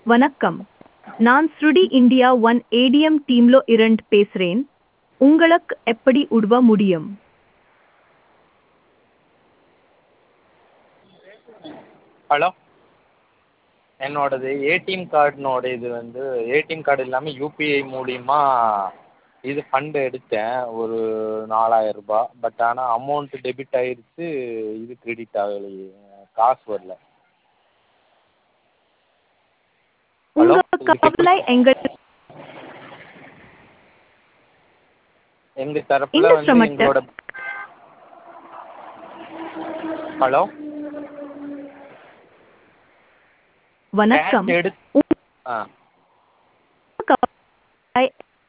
வணக்கம் நான் ஸ்ருடி இந்தியா ஒன் ஏடிஎம் டீம்ல இருந்து பேசுறேன் உங்களுக்கு எப்படி உதவ முடியும் ஹலோ என்னோடது ஏடிஎம் கார்டினோட இது வந்து ஏடிஎம் கார்டு இல்லாமல் யூபிஐ மூலியமா இது ஃபண்டு எடுத்தேன் ஒரு நாலாயிரரூபா பட் ஆனால் அமௌண்ட்டு டெபிட் ஆயிருச்சு இது கிரெடிட் ஆகலையே காசு வரல ஹலோ உங்க கவலை எங்கள் எங்கள் தரப்பில் இந்த வந்து சிரமத்தை- எங்களோட ஹலோ வணக்கம் கேஷ் எடு ஆ கவலை-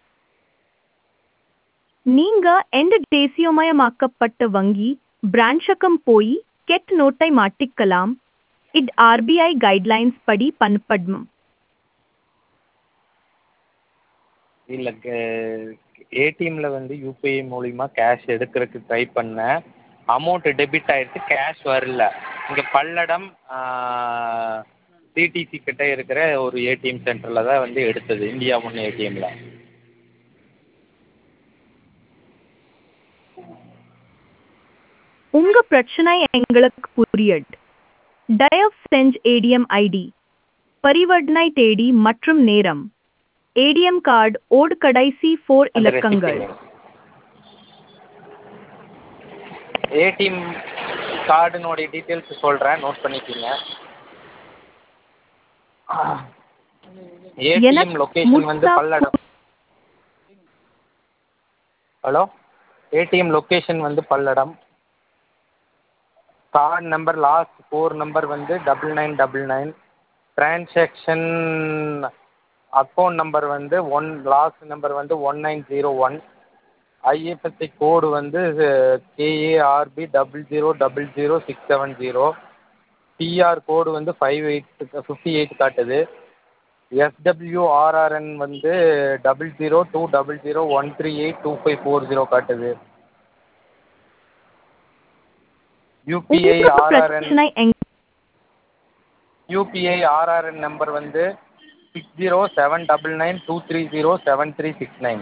நீங்க எந்த தேசியமயமாக்கப்பட்ட வங்கி பிரான்ச்சகம் போய் கெட் நோட்டை மாட்டிக்கலாம் இது ஆர்பிஐ கைட்லைன்ஸ் படி பண்ணப்படும் இல்லை ஏடிஎம்மில் வந்து யூபிஐ மூலிமா கேஷ் எடுக்கிறதுக்கு ட்ரை பண்ணேன் அமௌண்ட்டு டெபிட் ஆயிடுச்சு கேஷ் வரல இங்கே பல்லடம் சிடிசி கிட்ட இருக்கிற ஒரு ஏடிஎம் சென்டரில் தான் வந்து எடுத்தது இந்தியா ஒன் ஏடிஎம்மில் உங்க பிரச்சனை எங்களுக்கு புரியுது தயவு செஞ்சு ஏடிஎம் ஐடி பரிவர்த்தனை தேதி மற்றும் நேரம் ஏடிஎம் கார்டு ஓடு கடைசி ஃபோர் இலக்கங்கள் ஏடிஎம் கார்டுனுடைய டீட்டெயில்ஸ் சொல்கிறேன் நோட் பண்ணிக்கோங்க ஏடிஎம் எனக்கு லொக்கேஷன் வந்து முத்தா- பல்லடம் ஹலோ ஏடிஎம் லொக்கேஷன் வந்து Palladam card number last four number வந்து double nine double nine transaction account number வந்து ஒன் லாஸ்ட் நம்பர் வந்து one nine zero one IFSC code வந்து KARB double zero double zero six seven zero DR code வந்து five eight fifty eight காட்டுது SWRRN வந்து double zero two double zero one three eight two five four zero காட்டுது UPI உங்க RRN பிரச்சனை எங்க UPI RRN number வந்து six zero seven double nine two three zero seven three six nine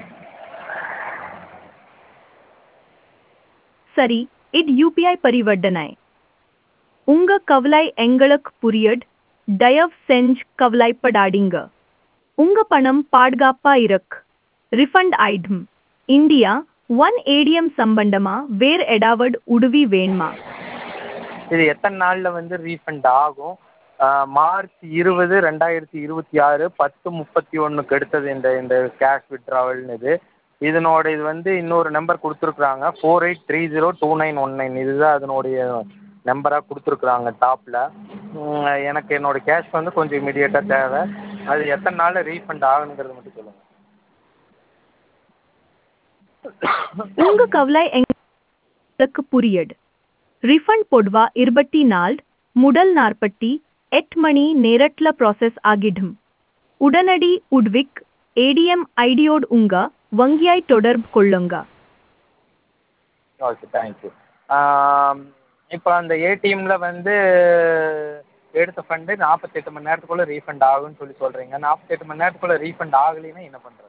சரி இது UPI பரிவர்த்தனை உங்க கவலை எங்களுக்கு புரியுது தயவு செஞ்சு கவலைப்படாதீங்க உங்க பணம் பாதுகாப்பா இருக்கு ரிஃபண்ட் ஆயிடும் இந்தியா ஒன் ஏடிஎம் சம்பந்தமா வேற ஏதாவது உதவி வேணுமா இது எத்தனை நாளில் வந்து ரீஃபண்ட் ஆகும் மார்ச் இருபது ரெண்டாயிரத்தி இருபத்தி ஆறு பத்து முப்பத்தி ஒன்றுக்கு எடுத்தது இந்த இந்த கேஷ் விட்ராவல்னு இது இதனோட இது வந்து இன்னொரு நம்பர் கொடுத்துருக்குறாங்க four eight three zero two nine one nine இதுதான் அதனுடைய நம்பராக கொடுத்துருக்குறாங்க டாப்பில் எனக்கு என்னோட கேஷ் வந்து கொஞ்சம் இமீடியட்டாக தேவை அது எத்தனை நாளில் ரீஃபண்ட் ஆகணுங்கிறது மட்டும் சொல்லுங்கள் உங்க கவலை எங்களுக்கு புரியுது ரிஃபண்ட் பொதுவா இருபத்தி நாள் முதல் நாற்பத்தி எட்டு மணி நேரத்துல ப்ராசஸ் ஆகிடும் உடனடி உட்விக் ஏடிஎம் ஐடியோடு உங்க வங்கியாய் தொடர்பு கொள்ளுங்க ஓகே தேங்க்யூ இப்போ அந்த ஏடிஎம்மில் வந்து எடுத்த ஃபண்டு நாற்பத்தெட்டு மணி நேரத்துக்குள்ளே ரீஃபண்ட் ஆகும்னு சொல்லி சொல்கிறீங்க நாற்பத்தெட்டு மணி நேரத்துக்குள்ளே ரீஃபண்ட் ஆகலைன்னா என்ன பண்ணுறது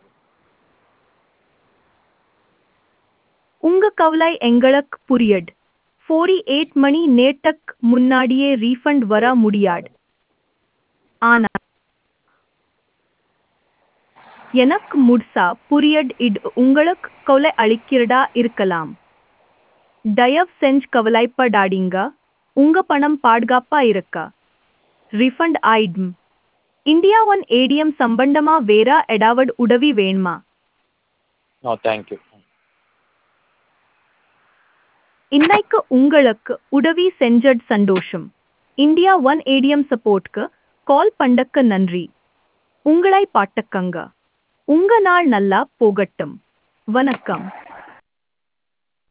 உங்க கவலை எங்களுக்கு புரியுது ஃபோர்டி எயிட் மணி நேரத்துக்கு முன்னாடியே ரீஃபண்ட் வர முடியாது ஆனா எனக்கு முழுசா புரியுது இது உங்களுக்கு கவலை அளிக்கிறதா இருக்கலாம் தயவு செஞ்சு கவலைப்படாதீங்க உங்க பணம் பாதுகாப்பா இருக்கா ரிஃபண்ட் ஆயிடும் இந்தியா ஒன் ஏடிஎம் சம்பந்தமா வேற ஏதாவது உதவி வேணுமா நோ தேங்க்யூ இன்னைக்கு உங்களுக்கு உதவி செஞ்சது சந்தோஷம் இந்தியா ஒன் ஏடிஎம் சப்போர்ட்க்கு கால் பண்ணக்கு நன்றி உங்களை பாட்டக்கங்க உங்க நாள் நல்லா போகட்டும் வணக்கம்